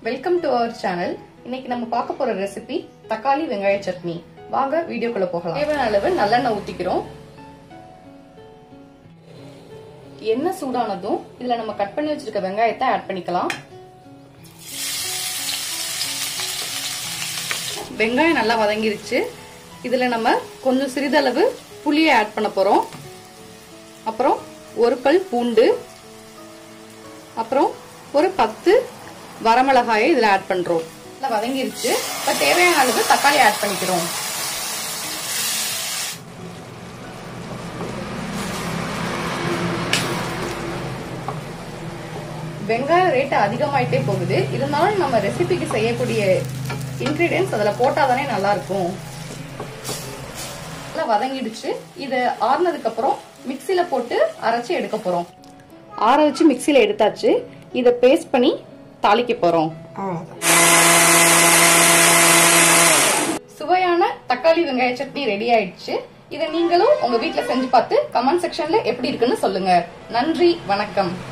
welcome to our channel இன்னைக்கு நம்ம பார்க்க போற ரெசிபி தக்காளி வெங்காய சட்னி வாங்க வீடியோக்குள்ள போகலாம் தேவையான அளவு நல்லெண்ணெய் ஊத்திக்கிறோம் எண்ணெய் சூடானதும் இதுல நம்ம கட் பண்ணி வச்சிருக்க வெங்காயத்தை ஆட் பண்ணிக்கலாம் வெங்காயம் நல்லா வதங்கிருச்சு இதுல நம்ம கொஞ்சம் சிறிதளவு புளியை ஆட் பண்ண போறோம் அப்புறம் ஒரு பல் பூண்டு அப்புறம் ஒரு பத்து வரமிளகாயை இதுல ஆட் பண்றோம் நல்லா வதங்கிருச்சு இப்ப தேவையான அளவு தக்காளி ஆட் பண்ணிக்கிறோம் வெங்காயம் ரேட் அதிகமாயிட்டே போகுது இருந்தாலும் நம்ம ரெசிபிக்கு செய்யக்கூடிய இன்கிரீடியன்ஸ் அதுல போட்டாதானே நல்லா இருக்கும் நல்லா வதங்கிடுச்சு இது ஆறுனதுக்கு அப்புறம் மிக்சில போட்டு அரைச்சு எடுக்க போறோம் ஆற வச்சு மிக்சில எடுத்தாச்சு இத பேஸ்ட் பண்ணி தாளிக்க போறோம் சுவையான தக்காளி வெங்காய சட்னி ரெடி ஆயிடுச்சு இதை நீங்களும் உங்க வீட்ல செஞ்சு பார்த்து கமெண்ட் செக்ஷன்ல எப்படி இருக்குன்னு சொல்லுங்க நன்றி வணக்கம்